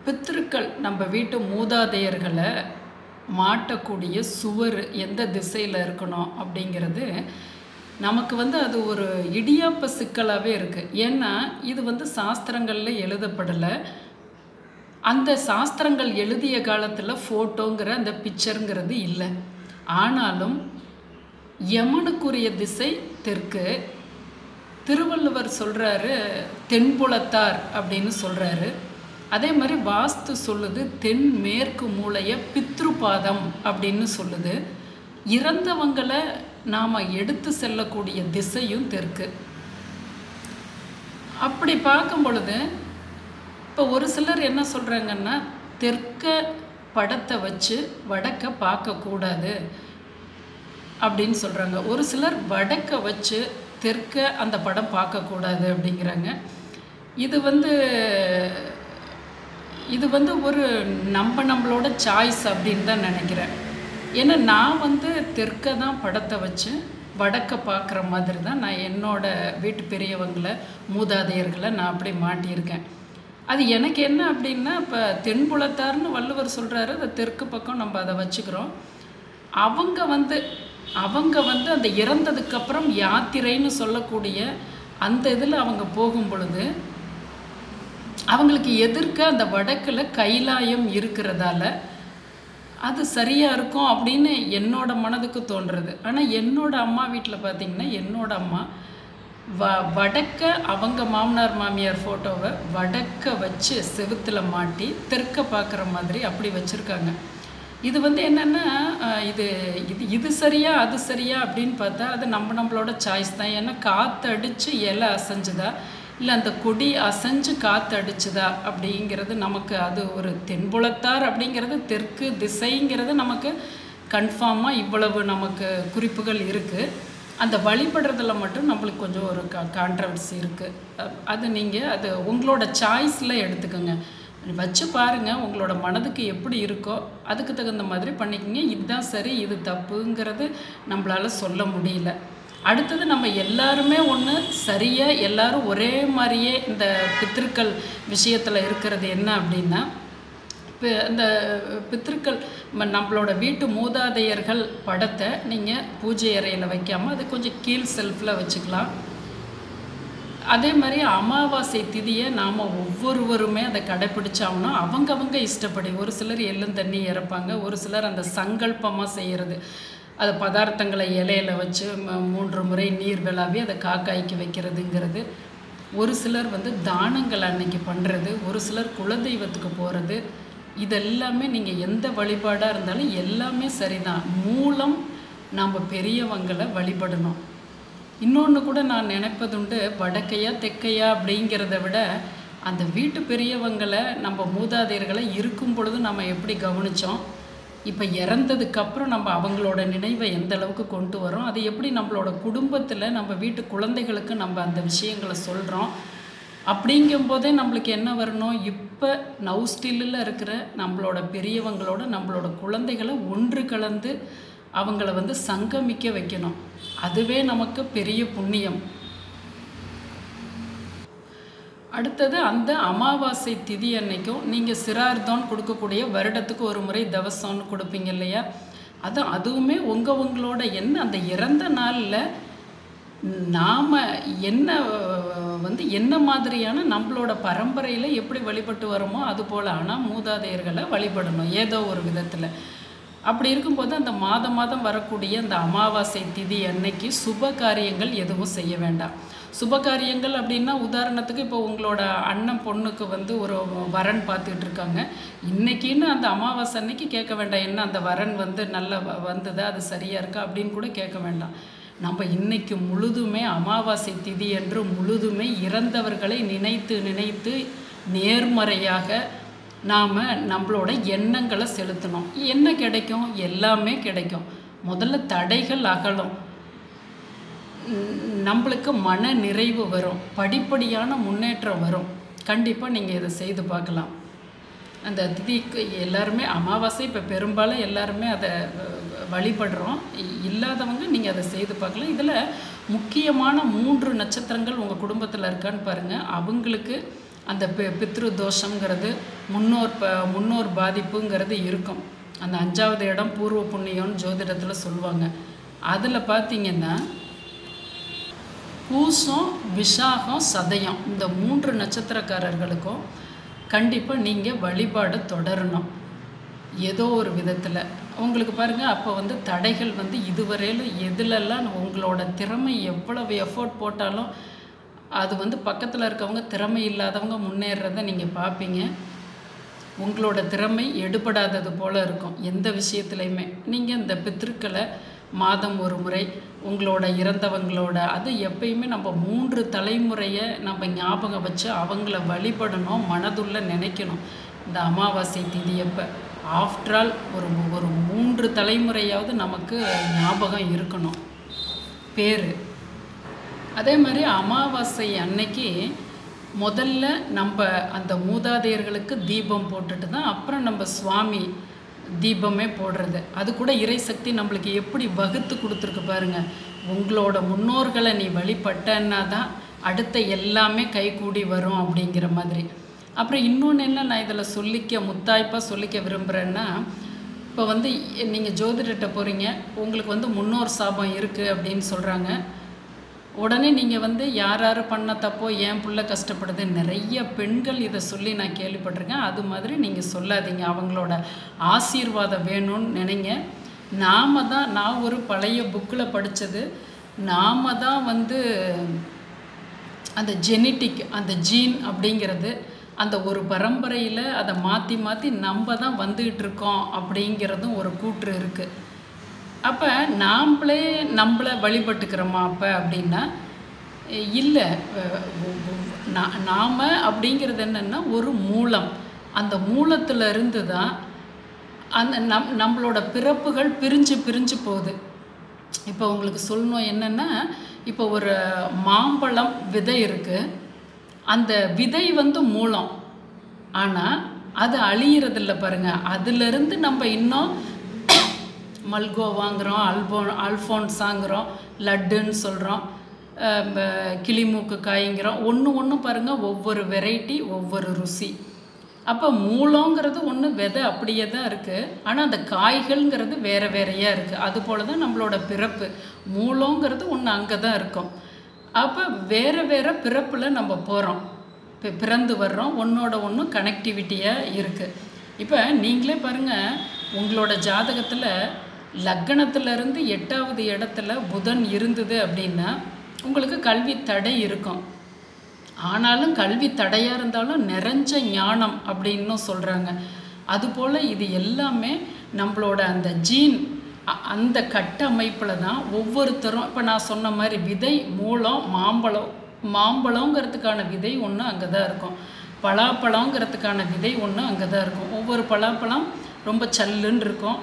பித்திருக்கள் நம்ம வீட்டு மூதாதையர்களை மாட்டக்கூடிய சுவர் எந்த திசையில் இருக்கணும் அப்படிங்கிறது நமக்கு வந்து அது ஒரு இடியாப்ப சிக்கலாகவே இருக்குது ஏன்னா இது வந்து சாஸ்திரங்களில் எழுதப்படலை அந்த சாஸ்திரங்கள் எழுதிய காலத்தில் ஃபோட்டோங்கிற அந்த பிக்சருங்கிறது இல்லை ஆனாலும் யமனுக்குரிய திசை தெற்கு திருவள்ளுவர் சொல்கிறாரு தென்புலத்தார் அப்படின்னு சொல்கிறாரு அதே மாதிரி வாஸ்து சொல்லுது தென் மேற்கு மூலைய பித்ருபாதம் அப்படின்னு சொல்லுது இறந்தவங்களை நாம் எடுத்து செல்லக்கூடிய திசையும் தெற்கு அப்படி பார்க்கும் பொழுது இப்போ ஒரு சிலர் என்ன சொல்கிறாங்கன்னா தெற்க படத்தை வச்சு வடக்க பார்க்கக்கூடாது அப்படின்னு சொல்கிறாங்க ஒரு சிலர் வடக்க வச்சு தெற்க அந்த படம் பார்க்கக்கூடாது அப்படிங்கிறாங்க இது வந்து இது வந்து ஒரு நம்ம நம்மளோட சாய்ஸ் அப்படின்னு தான் நினைக்கிறேன் ஏன்னா நான் வந்து தெற்க தான் படத்தை வச்சு வடக்க பார்க்குற மாதிரி தான் நான் என்னோட வீட்டு பெரியவங்களை மூதாதையர்களை நான் அப்படி மாட்டியிருக்கேன் அது எனக்கு என்ன அப்படின்னா இப்போ தென்புலத்தார்னு வள்ளுவர் சொல்கிறாரு அந்த தெற்கு பக்கம் நம்ம அதை வச்சுக்கிறோம் அவங்க வந்து அவங்க வந்து அந்த இறந்ததுக்கப்புறம் யாத்திரைன்னு சொல்லக்கூடிய அந்த இதில் அவங்க போகும் பொழுது அவங்களுக்கு எதிர்க்க அந்த வடக்கில் கைலாயம் இருக்கிறதால அது சரியாக இருக்கும் அப்படின்னு என்னோட மனதுக்கு தோன்றுறது ஆனால் என்னோட அம்மா வீட்டில் பார்த்திங்கன்னா என்னோட அம்மா வ வடக்க அவங்க மாமனார் மாமியார் ஃபோட்டோவை வடக்க வச்சு செவுத்தில் மாட்டி தெற்க பார்க்குற மாதிரி அப்படி வச்சுருக்காங்க இது வந்து என்னென்னா இது இது இது சரியா அது சரியா அப்படின்னு பார்த்தா அது நம்ம நம்மளோட சாய்ஸ் தான் ஏன்னா காற்று அடித்து இலை அசைஞ்சுதா இல்லை அந்த கொடி அசைஞ்சு காற்று அடிச்சுதா அப்படிங்கிறது நமக்கு அது ஒரு தென்புலத்தார் அப்படிங்கிறது தெற்கு திசைங்கிறது நமக்கு கன்ஃபார்மாக இவ்வளவு நமக்கு குறிப்புகள் இருக்குது அந்த வழிபடுறதுல மட்டும் நம்மளுக்கு கொஞ்சம் ஒரு கா கான்ட்ரவர்சி இருக்குது அது நீங்கள் அது உங்களோட சாய்ஸில் எடுத்துக்கோங்க வச்சு பாருங்கள் உங்களோட மனதுக்கு எப்படி இருக்கோ அதுக்கு தகுந்த மாதிரி பண்ணிக்கோங்க இதுதான் சரி இது தப்புங்கிறது நம்மளால் சொல்ல முடியல அடுத்தது நம்ம எல்லாருமே ஒன்று சரியாக எல்லாரும் ஒரே மாதிரியே இந்த பித்திருக்கள் விஷயத்தில் இருக்கிறது என்ன அப்படின்னா இப்போ இந்த பித்திருக்கள் நம்மளோட வீட்டு மூதாதையர்கள் படத்தை நீங்கள் பூஜை அறையில் வைக்காமல் அது கொஞ்சம் கீழ் செல்ஃபில் வச்சுக்கலாம் அதே மாதிரி அமாவாசை திதியை நாம் ஒவ்வொருவருமே அதை கடைப்பிடிச்சோம்னா அவங்கவங்க இஷ்டப்படி ஒரு சிலர் எள்ளும் தண்ணி இறப்பாங்க ஒரு சிலர் அந்த சங்கல்பமாக செய்கிறது அது பதார்த்தங்களை இலையில வச்சு மூன்று முறை நீர் விளாவி அதை காக்காய்க்கு வைக்கிறதுங்கிறது ஒரு சிலர் வந்து தானங்கள் அன்னைக்கு பண்ணுறது ஒரு சிலர் குலதெய்வத்துக்கு போகிறது இதெல்லாமே நீங்கள் எந்த வழிபாடாக இருந்தாலும் எல்லாமே சரிதான் மூலம் நாம் பெரியவங்களை வழிபடணும் இன்னொன்று கூட நான் நினைப்பதுண்டு வடக்கையா தெற்கையா அப்படிங்கிறத விட அந்த வீட்டு பெரியவங்களை நம்ம மூதாதையர்களை இருக்கும் பொழுது நம்ம எப்படி கவனித்தோம் இப்போ இறந்ததுக்கப்புறம் நம்ம அவங்களோட நினைவை எந்த அளவுக்கு கொண்டு வரோம் அது எப்படி நம்மளோட குடும்பத்தில் நம்ம வீட்டு குழந்தைகளுக்கு நம்ம அந்த விஷயங்களை சொல்கிறோம் அப்படிங்கும்போதே நம்மளுக்கு என்ன வரணும் இப்போ நவ் ஸ்டில்லில் இருக்கிற நம்மளோட பெரியவங்களோட நம்மளோட குழந்தைகளை ஒன்று கலந்து அவங்கள வந்து சங்கமிக்க வைக்கணும் அதுவே நமக்கு பெரிய புண்ணியம் அடுத்தது அந்த அமாவாசை திதி அன்னைக்கும் நீங்கள் சிரார்த்தம்னு கொடுக்கக்கூடிய வருடத்துக்கு ஒரு முறை தவசம்னு கொடுப்பீங்க இல்லையா அது அதுவுமே உங்கள் உங்களோட என்ன அந்த இறந்த நாளில் நாம் என்ன வந்து என்ன மாதிரியான நம்மளோட பரம்பரையில் எப்படி வழிபட்டு வரோமோ அது போல் ஆனால் மூதாதையர்களை வழிபடணும் ஏதோ ஒரு விதத்தில் அப்படி இருக்கும்போது அந்த மாதம் மாதம் வரக்கூடிய அந்த அமாவாசை திதி அன்னைக்கு சுப காரியங்கள் எதுவும் செய்ய வேண்டாம் சுப காரியங்கள் அப்படின்னா உதாரணத்துக்கு இப்போ உங்களோட அண்ணன் பொண்ணுக்கு வந்து ஒரு வரன் பார்த்துக்கிட்டு இருக்காங்க இன்றைக்கின்னு அந்த அமாவாசை அன்னைக்கு கேட்க வேண்டாம் என்ன அந்த வரன் வந்து நல்ல வந்ததா அது சரியாக இருக்கா அப்படின்னு கூட கேட்க வேண்டாம் நம்ம இன்னைக்கு முழுதுமே அமாவாசை திதி என்று முழுதுமே இறந்தவர்களை நினைத்து நினைத்து நேர்மறையாக நாம் நம்மளோட எண்ணங்களை செலுத்தணும் என்ன கிடைக்கும் எல்லாமே கிடைக்கும் முதல்ல தடைகள் அகலும் நம்மளுக்கு மன நிறைவு வரும் படிப்படியான முன்னேற்றம் வரும் கண்டிப்பாக நீங்கள் இதை செய்து பார்க்கலாம் அந்த திதிக்கு எல்லாருமே அமாவாசை இப்போ பெரும்பாலும் எல்லாருமே அதை வழிபடுறோம் இல்லாதவங்க நீங்கள் அதை செய்து பார்க்கலாம் இதில் முக்கியமான மூன்று நட்சத்திரங்கள் உங்கள் குடும்பத்தில் இருக்கான்னு பாருங்கள் அவங்களுக்கு அந்த பி பித்ரு தோஷங்கிறது முன்னோர் ப முன்னோர் பாதிப்புங்கிறது இருக்கும் அந்த அஞ்சாவது இடம் பூர்வ புண்ணியம்னு ஜோதிடத்தில் சொல்லுவாங்க அதில் பார்த்தீங்கன்னா பூசம் விஷாகம் சதயம் இந்த மூன்று நட்சத்திரக்காரர்களுக்கும் கண்டிப்பாக நீங்கள் வழிபாடு தொடரணும் ஏதோ ஒரு விதத்தில் உங்களுக்கு பாருங்கள் அப்போ வந்து தடைகள் வந்து இதுவரையிலும் எதுலெல்லாம் உங்களோட திறமை எவ்வளவு எஃபோர்ட் போட்டாலும் அது வந்து பக்கத்தில் இருக்கவங்க திறமை இல்லாதவங்க முன்னேறதை நீங்கள் பார்ப்பீங்க உங்களோட திறமை எடுபடாதது போல் இருக்கும் எந்த விஷயத்துலையுமே நீங்கள் இந்த பித்திருக்களை மாதம் ஒரு முறை உங்களோட இறந்தவங்களோட அது எப்பயுமே நம்ம மூன்று தலைமுறையை நம்ம ஞாபகம் வச்சு அவங்கள வழிபடணும் மனதுள்ள நினைக்கணும் இந்த அமாவாசை திதியப்போ ஆஃப்டர் ஆல் ஒரு ஒரு மூன்று தலைமுறையாவது நமக்கு ஞாபகம் இருக்கணும் பேர் அதே மாதிரி அமாவாசை அன்னைக்கு முதல்ல நம்ம அந்த மூதாதையர்களுக்கு தீபம் போட்டுட்டு தான் அப்புறம் நம்ம சுவாமி தீபமே போடுறது அது கூட இறைசக்தி நம்மளுக்கு எப்படி வகுத்து கொடுத்துருக்கு பாருங்க உங்களோட முன்னோர்களை நீ வழிபட்டன்னா தான் அடுத்த எல்லாமே கைகூடி வரும் அப்படிங்கிற மாதிரி அப்புறம் இன்னொன்று என்ன நான் இதில் சொல்லிக்க முத்தாய்ப்பாக சொல்லிக்க விரும்புகிறேன்னா இப்போ வந்து நீங்கள் ஜோதிடர்கிட்ட போகிறீங்க உங்களுக்கு வந்து முன்னோர் சாபம் இருக்குது அப்படின்னு சொல்கிறாங்க உடனே நீங்கள் வந்து யார் யார் பண்ண தப்போ ஏன் புள்ள கஷ்டப்படுது நிறைய பெண்கள் இதை சொல்லி நான் கேள்விப்பட்டிருக்கேன் அது மாதிரி நீங்கள் சொல்லாதீங்க அவங்களோட ஆசீர்வாதம் வேணும்னு நினைங்க நாம தான் நான் ஒரு பழைய புக்கில் படித்தது நாம தான் வந்து அந்த ஜெனட்டிக் அந்த ஜீன் அப்படிங்கிறது அந்த ஒரு பரம்பரையில் அதை மாற்றி மாற்றி நம்ம தான் வந்துக்கிட்டு இருக்கோம் அப்படிங்கிறதும் ஒரு கூற்று இருக்குது அப்போ நாம்ளே நம்மளை வழிபட்டுக்கிறோமா அப்போ அப்படின்னா இல்லை நாம் அப்படிங்கிறது என்னென்னா ஒரு மூலம் அந்த மூலத்தில் இருந்து தான் அந்த நம் நம்மளோட பிறப்புகள் பிரிஞ்சு பிரிஞ்சு போகுது இப்போ உங்களுக்கு சொல்லணும் என்னென்னா இப்போ ஒரு மாம்பழம் விதை இருக்குது அந்த விதை வந்து மூலம் ஆனால் அது அழியிறதில்ல பாருங்கள் அதிலிருந்து நம்ம இன்னும் மல்கோ வாங்குகிறோம் அல்போ அல்ஃபோன்ஸாங்கிறோம் லட்டுன்னு சொல்கிறோம் கிளிமூக்கு காய்ங்கிறோம் ஒன்று ஒன்று பாருங்கள் ஒவ்வொரு வெரைட்டி ஒவ்வொரு ருசி அப்போ மூலங்கிறது ஒன்று விதை அப்படியே தான் இருக்குது ஆனால் அந்த காய்கள்ங்கிறது வேறு வேறையாக இருக்குது அது போல தான் நம்மளோட பிறப்பு மூலங்கிறது ஒன்று அங்கே தான் இருக்கும் அப்போ வேறு வேறு பிறப்பில் நம்ம போகிறோம் இப்போ பிறந்து வர்றோம் ஒன்றோட ஒன்று கனெக்டிவிட்டியாக இருக்குது இப்போ நீங்களே பாருங்கள் உங்களோட ஜாதகத்தில் லக்கணத்திலிருந்து எட்டாவது இடத்துல புதன் இருந்தது அப்படின்னா உங்களுக்கு கல்வி தடை இருக்கும் ஆனாலும் கல்வி தடையாக இருந்தாலும் நிறைஞ்ச ஞானம் அப்படின்னும் சொல்கிறாங்க அதுபோல் இது எல்லாமே நம்மளோட அந்த ஜீன் அந்த கட்டமைப்பில் தான் ஒவ்வொருத்தரும் இப்போ நான் சொன்ன மாதிரி விதை மூலம் மாம்பழம் மாம்பழங்கிறதுக்கான விதை ஒன்று அங்கே தான் இருக்கும் பலாப்பழங்கிறதுக்கான விதை ஒன்று அங்கே தான் இருக்கும் ஒவ்வொரு பலாப்பழம் ரொம்ப சல்லுன்னு இருக்கும்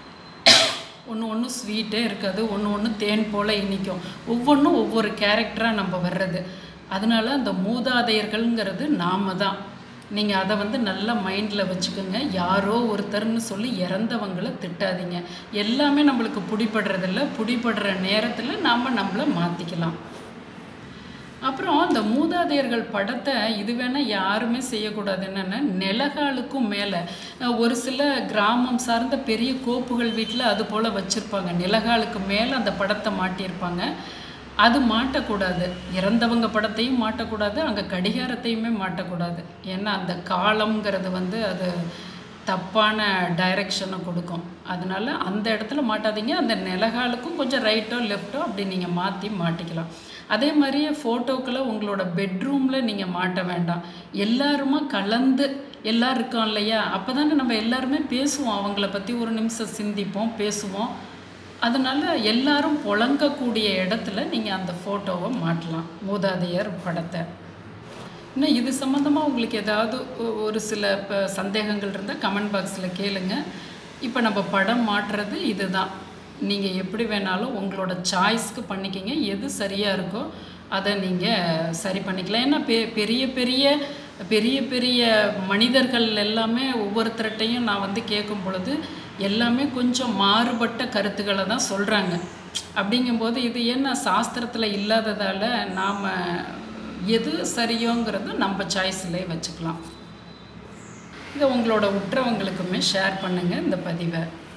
ஒன்று ஒன்று ஸ்வீட்டே இருக்காது ஒன்று ஒன்று தேன் போல் இனிக்கும் ஒவ்வொன்றும் ஒவ்வொரு கேரக்டராக நம்ம வர்றது அதனால அந்த மூதாதையர்கள்ங்கிறது நாம தான் நீங்கள் அதை வந்து நல்லா மைண்டில் வச்சுக்கோங்க யாரோ ஒருத்தர்னு சொல்லி இறந்தவங்களை திட்டாதீங்க எல்லாமே நம்மளுக்கு பிடிபடுறதில்ல பிடிபடுற நேரத்தில் நாம் நம்மளை மாற்றிக்கலாம் அப்புறம் இந்த மூதாதையர்கள் படத்தை இது வேணால் யாருமே செய்யக்கூடாது என்னென்னா நிலகாலுக்கும் மேலே ஒரு சில கிராமம் சார்ந்த பெரிய கோப்புகள் வீட்டில் அது போல் வச்சுருப்பாங்க நிலகாலுக்கு மேலே அந்த படத்தை மாட்டியிருப்பாங்க அது மாட்டக்கூடாது இறந்தவங்க படத்தையும் மாட்டக்கூடாது அங்கே கடிகாரத்தையுமே மாட்டக்கூடாது ஏன்னா அந்த காலம்ங்கிறது வந்து அது தப்பான டைரெக்ஷனை கொடுக்கும் அதனால அந்த இடத்துல மாட்டாதீங்க அந்த நிலகாலுக்கும் கொஞ்சம் ரைட்டோ லெஃப்ட்டோ அப்படி நீங்கள் மாற்றி மாட்டிக்கலாம் அதே மாதிரியே ஃபோட்டோக்களை உங்களோட பெட்ரூமில் நீங்கள் மாட்ட வேண்டாம் எல்லாருமா கலந்து எல்லோரும் இருக்கோம் இல்லையா அப்போ தானே நம்ம எல்லாருமே பேசுவோம் அவங்கள பற்றி ஒரு நிமிஷம் சிந்திப்போம் பேசுவோம் அதனால் எல்லாரும் புழங்கக்கூடிய இடத்துல நீங்கள் அந்த ஃபோட்டோவை மாட்டலாம் மூதாதையர் படத்தை இன்னும் இது சம்மந்தமாக உங்களுக்கு ஏதாவது ஒ- ஒரு சில இப்போ சந்தேகங்கள் இருந்தால் கமெண்ட் பாக்ஸில் கேளுங்க இப்போ நம்ம படம் மாட்டுறது இதுதான் நீங்கள் எப்படி வேணாலும் உங்களோட சாய்ஸ்க்கு பண்ணிக்கிங்க எது சரியாக இருக்கோ அதை நீங்கள் சரி பண்ணிக்கலாம் ஏன்னா பெ பெரிய பெரிய பெரிய பெரிய மனிதர்கள் எல்லாமே ஒவ்வொருத்தர்கிட்டையும் நான் வந்து கேட்கும் பொழுது எல்லாமே கொஞ்சம் மாறுபட்ட கருத்துக்களை தான் சொல்கிறாங்க அப்படிங்கும்போது இது என்ன சாஸ்திரத்தில் இல்லாததால் நாம் எது சரியோங்கிறது நம்ம சாய்ஸ்லேயே வச்சுக்கலாம் இதை உங்களோட உற்றவங்களுக்குமே ஷேர் பண்ணுங்கள் இந்த பதிவை